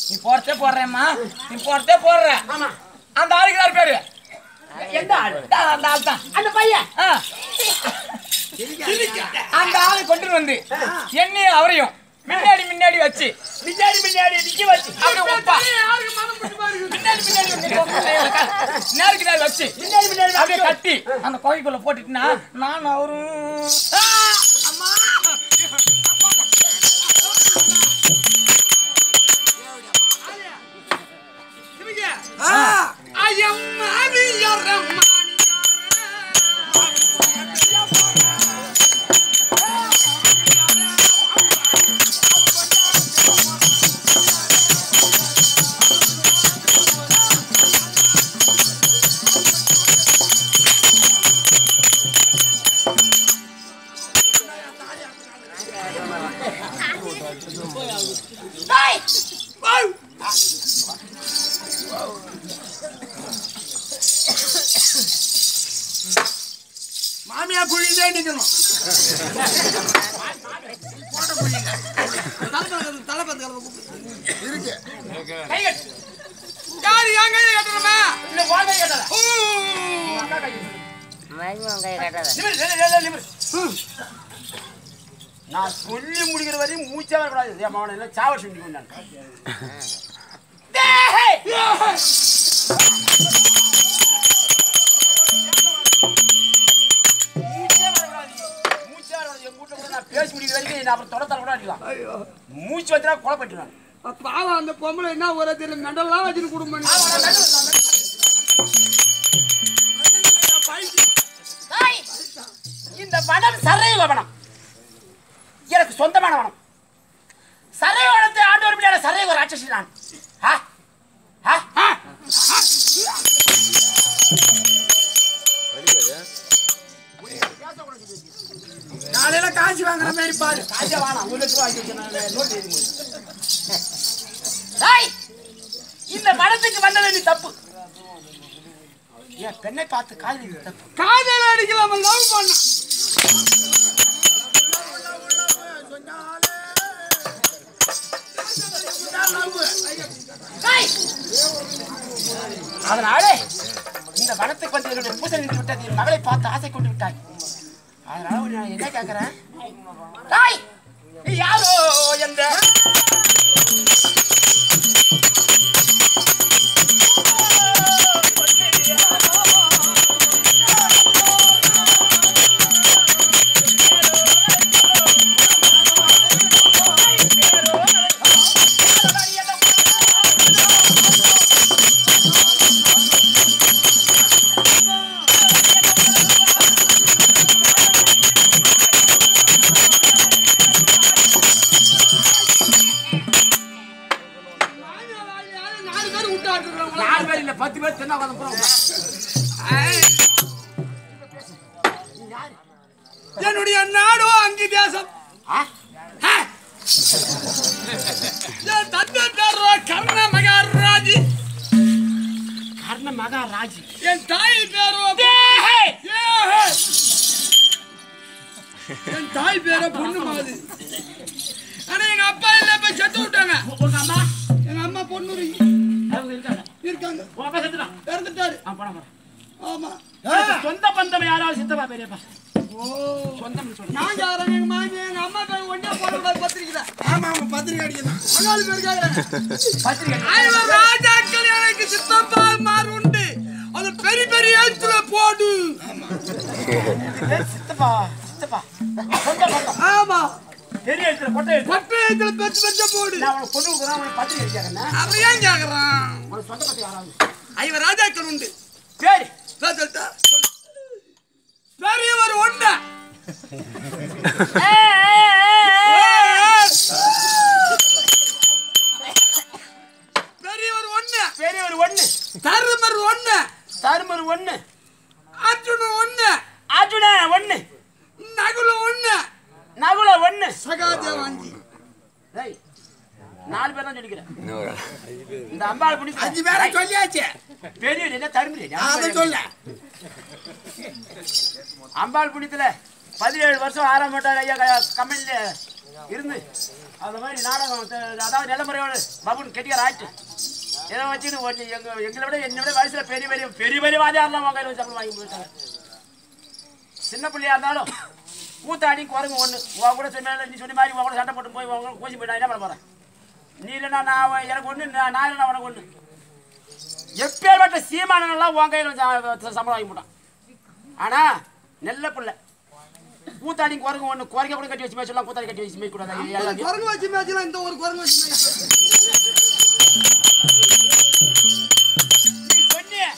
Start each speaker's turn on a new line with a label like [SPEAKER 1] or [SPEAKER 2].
[SPEAKER 1] நீ போறதே போடுறேம்மா நீ போறதே போடுற
[SPEAKER 2] ஆமா
[SPEAKER 1] அந்த ஆளுக்கு யார் பேரு
[SPEAKER 2] எந்த ஆள்
[SPEAKER 1] தான், அந்த ஆள் தான்
[SPEAKER 2] அந்த பையன்
[SPEAKER 1] ஆ. அந்த ஆளை கொண்டு வந்து என்னையும் அவரையும் முன்னாடி முன்னாடி வச்சு
[SPEAKER 2] பின்னாடி பின்னாடி நிக்க வச்சு
[SPEAKER 1] அப்படியே ஒப்பா பின்னாடி பின்னாடி வந்து நேருக்கு நேரம் வச்சு
[SPEAKER 2] பின்னாடி பின்னாடி
[SPEAKER 1] அப்படியே கட்டி அந்த கோழிக்குள்ள போட்டுட்டுனா நான் அவரும்
[SPEAKER 3] மாமியா குழியிலே நிக்கணும் இருக்கு
[SPEAKER 1] கை கட்டு
[SPEAKER 3] யாரு என் கையை கட்டணுமா
[SPEAKER 1] இந்த வாழ்க்கை கேட்டதா
[SPEAKER 4] மருமகன் கை கட்டாத
[SPEAKER 1] நிமிரு, நிமிரு, நிமிரு, நிமிரு.
[SPEAKER 2] நான் சொல்லி முடிக்கிற வரையும் மூச்சே வரக்கூடாது என் மகனை எல்லாம் சாவ சொல்லி கொண்டான் மூச்சே வரக்கூடாது மூச்சே வரக்கூடாது என் வீட்டுல கூட நான் பேசி முடிக்கிற வரைக்கும் என்ன அப்புறம் தொடர்த்தால கூட அடிக்கலாம் மூச்சு வந்துடா கொலை பண்ணிடுவாங்க
[SPEAKER 3] பாவம் அந்த பொம்பளை என்ன ஒரே தெரியல மெண்டல்லாம் வச்சுன்னு குடும்பம்
[SPEAKER 2] தாய், இந்த வனம் சரைவ வனம் எனக்கு சொந்தமான வனம் சரைவ வனத்தை ஆண்டு வரும்படியான சரைவ ராட்சசி நான் ஆ? ஆ? ஆ?
[SPEAKER 3] காலையில காசு வாங்குற மாதிரி பாரு
[SPEAKER 2] காசே வேணாம் ஒரு லட்சம் ரூபாய் வாங்கி வச்சு நான் நோட்டு எழுதி போய் தாய், இந்த வனத்துக்கு வந்தது நீ தப்பு என் பெண்ணை பார்த்து காதலி தப்பு
[SPEAKER 3] காதல் அடிக்கலாம லவ் பண்ண
[SPEAKER 2] தாய், அதனாலே இந்த வனத்துக்கு வந்து என்னுடைய பூசை நின்று விட்டது என் மகளை பார்த்து ஆசை கொண்டு விட்டாய் அதனால உன்னை நான் என்ன கேட்கிறேன் தாய் நீ யாரோ என்ற
[SPEAKER 3] நாலு பேர் விட்டாட்டுறாங்களா
[SPEAKER 2] நாலு பேர் இல்ல பத்து பேர் தென்னை உட்காந்து போறோம்
[SPEAKER 3] என்னுடைய நாடோ அங்கி தேசம் என் தந்தை தர்ற கர்ண மகாராஜி
[SPEAKER 2] கர்ண மகாராஜி
[SPEAKER 3] என் தாய் பேரோ
[SPEAKER 2] ஏஹே!
[SPEAKER 3] ஏஹே! என் தாய் பேரோ பொண்ணு மாதிரி ஆனா எங்க அப்பா இல்ல போய் செத்து விட்டாங்க
[SPEAKER 2] உங்க அம்மா
[SPEAKER 3] எங்க அம்மா பொண்ணு
[SPEAKER 2] அவங்க இருக்காங்க
[SPEAKER 3] இருக்காங்க
[SPEAKER 2] உங்க அப்பா செத்துட்டான்
[SPEAKER 3] இறந்துட்டாரு
[SPEAKER 2] ஆ போனா போறேன்
[SPEAKER 3] ஆமா
[SPEAKER 2] சொந்த பந்தம் யாராவது சித்தப்பா பெரியப்பா
[SPEAKER 3] ஓ
[SPEAKER 2] சொந்தம் சொல்றேன்
[SPEAKER 3] நாங்க யாரும் எங்க மாமி எங்க அம்மா பேர் ஒண்ணே போடக்கூடாது பத்திரிக்கை
[SPEAKER 5] ஆமா ஆமா பத்திரிக்கை அடிக்கணும்
[SPEAKER 3] நாலு பேர் கேக்குறாங்க
[SPEAKER 2] பத்திரிக்கை
[SPEAKER 3] ஐவன் ராஜாக்கள் எனக்கு சித்தப்பா மாறு உண்டு அது பெரிய பெரிய எழுத்துல போடு
[SPEAKER 2] பேர் சித்தப்பா சித்தப்பா சொந்த பந்தம்
[SPEAKER 3] ஆமா
[SPEAKER 2] பெரிய எழுத்துல கொட்டை எழுத்து
[SPEAKER 3] கொட்டை எழுத்துல பெருசு பெருசா போடு
[SPEAKER 2] நான் உனக்கு கொண்டு கொடுக்குறேன் உனக்கு பத்திரிக்கை அடிக்காதண்ணா
[SPEAKER 3] அப்படி ஏன் கேக்குறான்
[SPEAKER 2] உனக்கு சொந்த பத்தி யாராவது
[SPEAKER 3] ஐவன் ராஜாக்கள் உண்டு
[SPEAKER 2] பேரு
[SPEAKER 3] பேர் சொல்லிட்டா? பெரியவர் ஒண்ணு பெரியவர் ஒண்ணு
[SPEAKER 2] பெரியவர் ஒண்ணு
[SPEAKER 3] தருமர் ஒண்ணு
[SPEAKER 2] தருமர் ஒண்ணு
[SPEAKER 3] அர்ஜுனு ஒண்ணு
[SPEAKER 2] அர்ஜுன ஒண்ணு
[SPEAKER 3] நகுல ஒண்ணு
[SPEAKER 2] நகுல ஒண்ணு
[SPEAKER 3] சகாதேவ் அஞ்சு
[SPEAKER 2] டேய், நாலு பேர் தான் சொல்லிக்கிறேன் இந்த அம்பாள் புடி
[SPEAKER 5] அஞ்சு பேரை சொல்லியாச்சு
[SPEAKER 2] பெரிய என்ன தருமரி
[SPEAKER 5] அதை சொல்ல
[SPEAKER 2] அம்பாள் புண்ணியத்துல பதினேழு வருஷம் ஆறாம் மாட்டார் ஐயா க- கம்பெனில இருந்து அந்த மாதிரி நாடகம் த- அதாவது நிலமுறையோடு பபுன் கெட்டியார் ஆயிட்டு இதை வச்சுட்டு ஒன்று எங்க எங்களை விட என்னை விட வயசுல பெரிய பெரிய பெரிய பெரிய வாதியாரெல்லாம் உங்க கையில் வச்சு சம்பளம் வாங்கி போயிட்டாங்க சின்ன பிள்ளையா இருந்தாலும் கூத்தாடி குரங்கு ஒன்று உன் கூட சொன்ன நீ சொன்ன மாதிரி உன் கூட சண்டை போட்டு போய் உன் கூட கோச்சி போயிட்டா என்ன பண்ண போறேன் நீ இல்லைன்னா நான் எனக்கு ஒன்று நான் நான் இல்லைன்னா உனக்கு ஒன்று எப்பேற்பட்ட சீமானெல்லாம் உன் கையில் வச்சு சம்பளம் வாங்கி போட்டான் ஆனா நல்ல பிள்ளை கூத்தாடி குரங்கு ஒன்று குறைக்க கூட கட்டி வச்சு மேய்ச்சலாம் கூத்தாடி கட்டி வச்சு மேய்க்கூடாது எல்லாத்தையும்
[SPEAKER 3] குரங்கு வச்சு மேய்ச்சலாம் இந்த ஒரு குரங்கு வச்சு மேய்ச்சலாம்